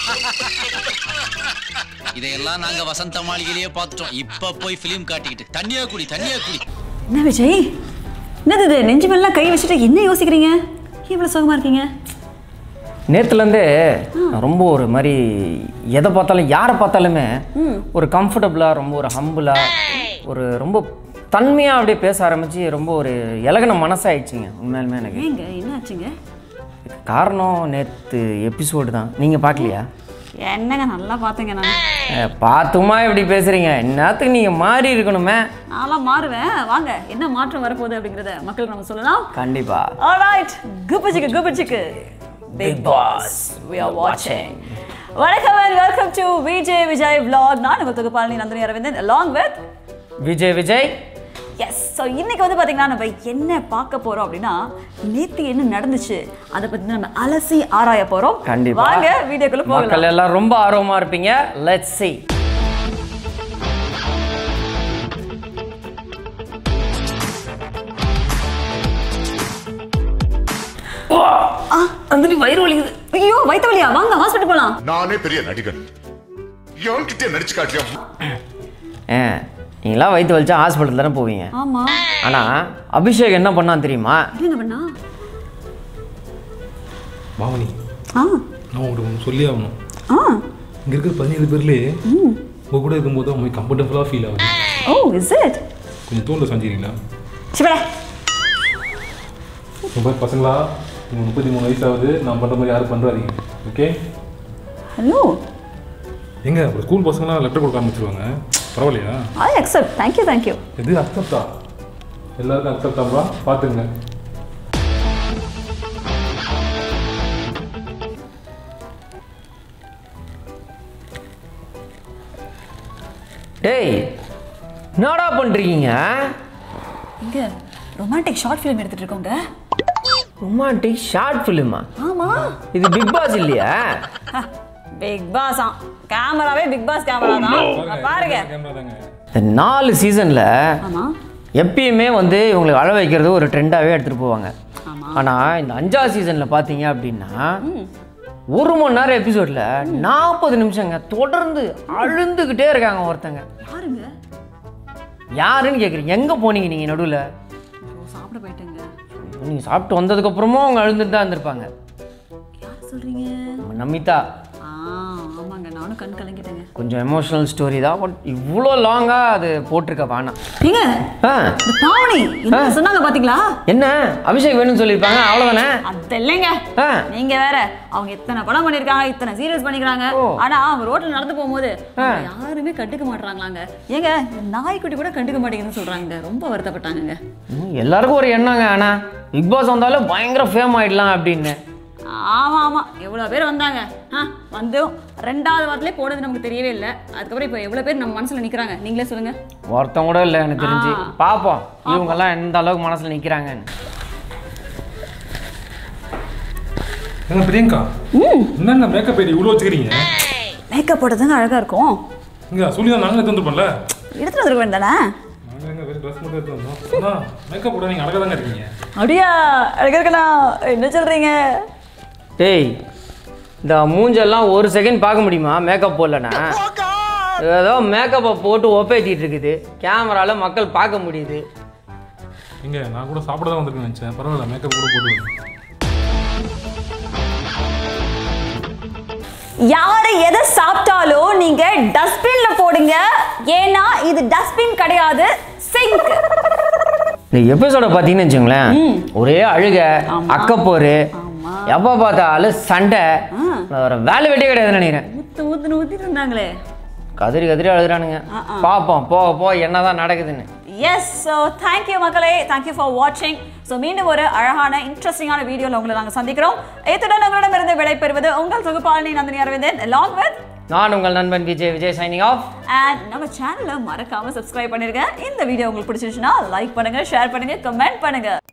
இதையெல்லாம் நாங்க வசந்த மாளிகையிலேயே பார்த்துட்டோம் இப்ப போய் பிலிம் காட்டிக்கிட்டு தண்ணியா குடி தண்ணியா குடி என்ன விஜய் என்னது இது நெஞ்சு மேலாம் கை வச்சுட்டு என்ன யோசிக்கிறீங்க இவ்வளோ சுகமா இருக்கீங்க நேற்றுலேருந்தே ரொம்ப ஒரு மாதிரி எதை பார்த்தாலும் யாரை பார்த்தாலுமே ஒரு கம்ஃபர்டபுளாக ரொம்ப ஒரு ஹம்புளாக ஒரு ரொம்ப தன்மையாக அப்படியே பேச ஆரம்பித்து ரொம்ப ஒரு இலகின மனசாயிடுச்சுங்க உண்மையாலுமே எனக்கு ஏங்க என்ன ஆச்சுங்க இதுக்கு காரணம் நேற்று எபிசோடு தான் நீங்கள் பார்க்கலையா என்னங்க நல்லா பார்த்தேங்க நான் அஹ், பார்த்துமா இப்படி பேசுகிறீங்க என்னத்துக்கு நீங்கள் மாறி இருக்கணுமே நான்லாம் மாறுவேன் வாங்க என்ன மாற்றம் வரப்போகுது அப்படிங்கிறத மக்களுக்கு நம்ம சொல்லலாம் கண்டிப்பாக ஆல்ரைட் குப்பச்சிக்கு குப்பச்சிக்கு Bigg Boss we are watching வணக்கம் and welcome to Vijay Vijay vlog நான் உங்கள் தொகுப்பாளனி Nandhini Aravindan along with Vijay Vijay yes so இன்னைக்கு வந்து பார்த்தீங்கன்னா நம்ம என்ன பார்க்க போறோம் அப்படின்னா நேத்து என்ன நடந்துச்சு அதை பத்தி நம்ம அலசி ஆராய போறோம் கண்டிப்பா வாங்க வீடியோக்குள்ள மக்கள் போகலாம் எல்லாம் ரொம்ப ஆர்வமா இருப்பீங்க லெட்ஸ் see அந்த வயிறு வலிக்குது ஐயோ வயிற்று வலியா வாங்க ஹாஸ்பிட்டல் போலாம் நானே பெரிய நடிகன் எவன்கிட்ட நடிச்சு காட்டியா ஏ நீங்களாம் வயிற்று வலிச்சா ஹாஸ்பிட்டல் தானே போவீங்க ஆமா ஆனால் அபிஷேக் என்ன பண்ணான் தெரியுமா என்னங்க பண்ணா பாவனி ஆ நான் உங்களுக்கு ஒன்று சொல்லி ஆகணும் ஆ இங்கே இருக்கிற பதினேழு பேர்லேயே உங்க கூட இருக்கும்போது உங்களுக்கு கம்ஃபர்டபுளாக ஃபீல் ஆகுது ஓ இஸ் இட் கொஞ்சம் தோல்ல செஞ்சிருங்களா சிவடா ரொம்ப பசங்களா நீங்கள் முப்பத்தி மூணு வயசு ஆகுது நான் பண்ணுற மாதிரி யாரும் பண்ணுறாதீங்க ஓகே ஹலோ எங்க அப்புறம் ஸ்கூல் பசங்களாம் லெட்டர் கொடுக்க ஆரம்பிச்சிருவாங்க பரவாயில்லையா ஐ அக்செப்ட் தேங்க்யூ தேங்க்யூ எது அக்செப்டா எல்லாருக்கும் அக்செப்டாப்பா பார்த்துங்க டேய் என்னடா பண்ணுறீங்க இங்க ரொமான்டிக் ஷார்ட் ஃபிலிம் எடுத்துட்டு இருக்கோங்க ரொமான்டிக் ஷார்ட் ஃபிலிமா ஆமா இது பிக் பாஸ் இல்லையா பிக் பாஸ் கேமராவே பிக் பாஸ் கேமரா தான் பாருங்க கேமரா தாங்க இந்த நாலு சீசனில் ஆமா எப்பயுமே வந்து இவங்களுக்கு அழ வைக்கிறது ஒரு ட்ரெண்டாகவே எடுத்துகிட்டு போவாங்க ஆமா ஆனால் இந்த அஞ்சாவது சீசனில் பார்த்தீங்க அப்படின்னா ஒரு மணி நேரம் எபிசோடில் நாற்பது நிமிஷங்க தொடர்ந்து அழுந்துக்கிட்டே இருக்காங்க ஒருத்தங்க யாருங்க யாருன்னு கேட்குறீங்க எங்கே போனீங்க நீங்கள் நடுவில் ஐயோ, சாப்பிட போயிட்டேங்க நீங்கள் சாப்பிட்டு வந்ததுக்கப்புறமும் அவங்க அழுந்துட்டு தான் இருந்திருப்பாங்க யார் சொல்றீங்க நம்ம நமிதா ஆ ஆமாங்க நானும் கண் கலங்கிட்டேங்க கொஞ்சம் எமோஷனல் ஸ்டோரி தான் பட் இவ்வளோ லாங்காக அது போட்டிருக்க வேணாம் ஏங்க ஆ இந்த பாவனி என்ன சொன்னாங்க பாத்தீங்களா என்ன அபிஷேக் வேணும்னு சொல்லியிருப்பாங்க அவ்வளோதானே அது இல்லைங்க ஆ நீங்க வேற அவங்க இத்தனை படம் பண்ணிருக்காங்க இத்தனை சீரியஸ் பண்ணிக்கிறாங்க ஓ. ஆனா அவங்க ரோட்ல நடந்து போகும்போது அவங்களை யாருமே கண்டுக்க மாட்டாங்களாங்க ஏங்க இந்த நாய்க்குட்டி கூட கண்டுக்க மாட்டேங்குதுன்னு சொல்றாங்க ரொம்ப வருத்தப்பட்டாங்கங்க ம், எல்லாருக்கும் ஒரு எண்ணங்க ஆனால் பிக் பாஸ் வந்தாலும் பயங்கர ஃபேம் ஆயிடலாம் அப்படின்னு ஆமா ஆமா எவ்வளவு பேர் வந்தாங்க ஆ வந்தும் ரெண்டாவது வாரத்திலே போனது நமக்கு தெரியவே இல்லை அதுக்கப்புறம் இப்போ எவ்வளவு பேர் நம்ம மனசுல நிக்கிறாங்க நீங்களே சொல்லுங்க ஒருத்தன் கூட இல்லை எனக்கு தெரிஞ்சு ஆ. பார்ப்போம் இவங்கெல்லாம் எந்த அளவுக்கு மனசில் நிற்கிறாங்கன்னு ஏங்க பிரியங்கா என்னங்க மேக்கப் ஐடி இவ்வளோ வச்சுக்கிறீங்க மேக்கப் போட்டதுங்க அழகா இருக்கும் இங்க சொல்லி தான் நாங்களே தந்துருப்போம்ல எடுத்துட்டு வந்துருக்க வேண்டானே நாங்கள் எங்க வெறும் ட்ரெஸ் மட்டும் எடுத்து வந்தோம் அதான் மேக்கப் போட நீங்கள் அழகாக தாங்க இருக்கீங்க அப்படியா அழகா இருக்கணா என்ன சொல்றீங்க டேய் இந்த மூஞ்செல்லாம் ஒரு செகண்ட் பார்க்க முடியுமா மேக்கப் போடலனா ஏதோ மேக்கப்பை போட்டு ஒப்பேத்திட்டு இருக்குது கேமரால மக்கள் பார்க்க முடியுது எங்க நான் கூட சாப்பிட தான் வந்திருக்கேன் நினச்சேன் பரவாயில்ல மேக்கப் கூட போட்டு வரேன். யாரு எதை சாப்பிட்டாலும் நீங்க டஸ்ட்பின்ல போடுங்க ஏன்னா இது டஸ்ட்பின் கிடையாது சிங்க் இந்த எபிசோட பார்த்தீங்கன்னு வச்சுங்களேன் ஒரே அழுக அக்கப்போரு ஆமா. எப்போ பார்த்தாலும் சண்டை ஒரு வேலை வெட்டி கிடையாதுன்னு நினைக்கிறேன் ஊத்து ஊத்துன்னு ஊத்திட்டு இருந்தாங்களே கதறி கதறி அழுகுறானுங்க பார்ப்போம் போக போக என்னதான் நடக்குதுன்னு எஸ் ஸோ தேங்க்யூ மக்களே தேங்க்யூ ஃபார் வாட்சிங் ஸோ மீண்டும் ஒரு அழகான இன்ட்ரெஸ்டிங்கான வீடியோவில் உங்களை நாங்கள் சந்திக்கிறோம் இத்துடன் உங்களிடமிருந்து விடைபெறுவது உங்கள் தொகுப்பாளனி நந்தினி அரவிந்தன் along with நான் உங்கள் நண்பன் Vijay Vijay signing off and நம்ம சேனலை மறக்காம சப்ஸ்கிரைப் பண்ணிருங்க இந்த வீடியோ உங்களுக்கு பிடிச்சிருச்சுன்னா லைக் பண்ணுங்க ஷேர் பண்ணுங்க கமெண்ட் பண்ணுங்க